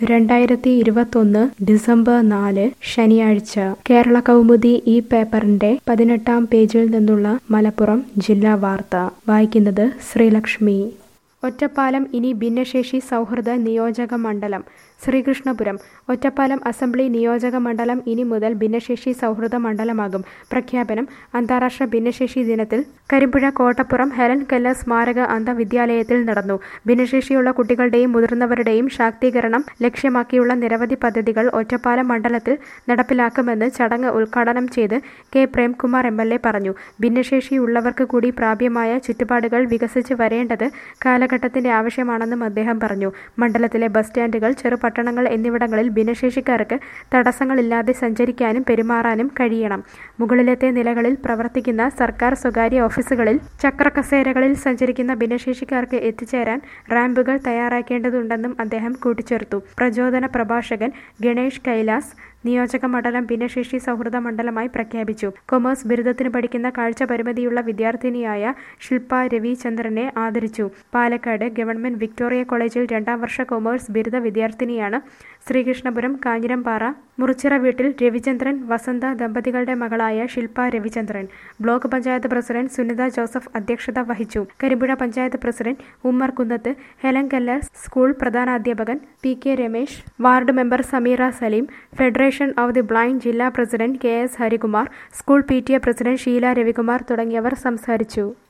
രണ്ടായിരത്തി ഇരുപത്തൊന്ന് ഡിസംബർ നാല് ശനിയാഴ്ച കേരള കൗമുദി ഈ പേപ്പറിന്റെ പതിനെട്ടാം പേജിൽ നിന്നുള്ള മലപ്പുറം ജില്ലാ വാർത്ത വായിക്കുന്നത് ശ്രീലക്ഷ്മി ഒറ്റപ്പാലം ഇനി ഭിന്നശേഷി സൗഹൃദ നിയോജക മണ്ഡലം ശ്രീകൃഷ്ണപുരം ഒറ്റപ്പാലം അസംബ്ലി നിയോജക മണ്ഡലം ഇനി മുതൽ ഭിന്നശേഷി സൗഹൃദ മണ്ഡലമാകും പ്രഖ്യാപനം അന്താരാഷ്ട്ര ഭിന്നശേഷി ദിനത്തിൽ കരിമ്പുഴ കോട്ടപ്പുറം ഹെലൻ കെല്ലർ സ്മാരക അന്ധവിദ്യാലയത്തിൽ നടന്നു ഭിന്നശേഷിയുള്ള കുട്ടികളുടെയും മുതിർന്നവരുടെയും ശാക്തീകരണം ലക്ഷ്യമാക്കിയുള്ള നിരവധി പദ്ധതികൾ ഒറ്റപ്പാലം മണ്ഡലത്തിൽ നടപ്പിലാക്കുമെന്ന് ചടങ്ങ് ഉദ്ഘാടനം ചെയ്ത് K Premkumar M L A പറഞ്ഞു ഭിന്നശേഷിയുള്ളവർക്ക് കൂടി പ്രാപ്യമായ ചുറ്റുപാടുകൾ വികസിച്ച് വരേണ്ടത് കാലഘട്ടത്തിന്റെ ആവശ്യമാണെന്നും അദ്ദേഹം പറഞ്ഞു മണ്ഡലത്തിലെ ബസ് സ്റ്റാൻഡുകൾ ചെറുപട്ടണങ്ങൾ എന്നിവിടങ്ങളിൽ ഭിന്നശേഷിക്കാർക്ക് തടസ്സങ്ങളില്ലാതെ സഞ്ചരിക്കാനും പെരുമാറാനും കഴിയണം മുകളിലത്തെ നിലകളിൽ പ്രവർത്തിക്കുന്ന സർക്കാർ സ്വകാര്യ ഓഫീസുകളിൽ ചക്രക്കസേരകളിൽ സഞ്ചരിക്കുന്ന ഭിന്നശേഷിക്കാർക്ക് എത്തിച്ചേരാൻ റാമ്പുകൾ തയ്യാറാക്കേണ്ടതുണ്ടെന്നും അദ്ദേഹം കൂട്ടിച്ചേർത്തു പ്രചോദന പ്രഭാഷകൻ ഗണേഷ് കൈലാസ് നിയോജക മണ്ഡലം ഭിന്നശേഷി സൗഹൃദ മണ്ഡലമായി പ്രഖ്യാപിച്ചു കൊമേഴ്സ് ബിരുദത്തിന് പഠിക്കുന്ന കാഴ്ച പരിമിതിയുള്ള വിദ്യാർത്ഥിനിയായ ശില്പ രവിചന്ദ്രനെ ആദരിച്ചു പാലക്കാട് ഗവൺമെന്റ് വിക്ടോറിയ കോളേജിൽ രണ്ടാം വർഷ കൊമേഴ്സ് ബിരുദ വിദ്യാർത്ഥിനിയാണ് ശ്രീകൃഷ്ണപുരം കാഞ്ഞിരംപാറ മുറിച്ചിറ വീട്ടിൽ രവിചന്ദ്രൻ വസന്ത ദമ്പതികളുടെ മകളായ ശില്പ രവിചന്ദ്രൻ ബ്ലോക്ക് പഞ്ചായത്ത് പ്രസിഡന്റ് സുനിത ജോസഫ് അധ്യക്ഷത വഹിച്ചു Karimpuzha panchayat president Ummer Kunnath Helen Keller school പ്രധാനാധ്യാപകൻ P K Ramesh ward member Sameera Saleem federation of the blind ജില്ലാ president K S Harikumar school P T A president Sheela Ravikumar തുടങ്ങിയവർ സംസാരിച്ചു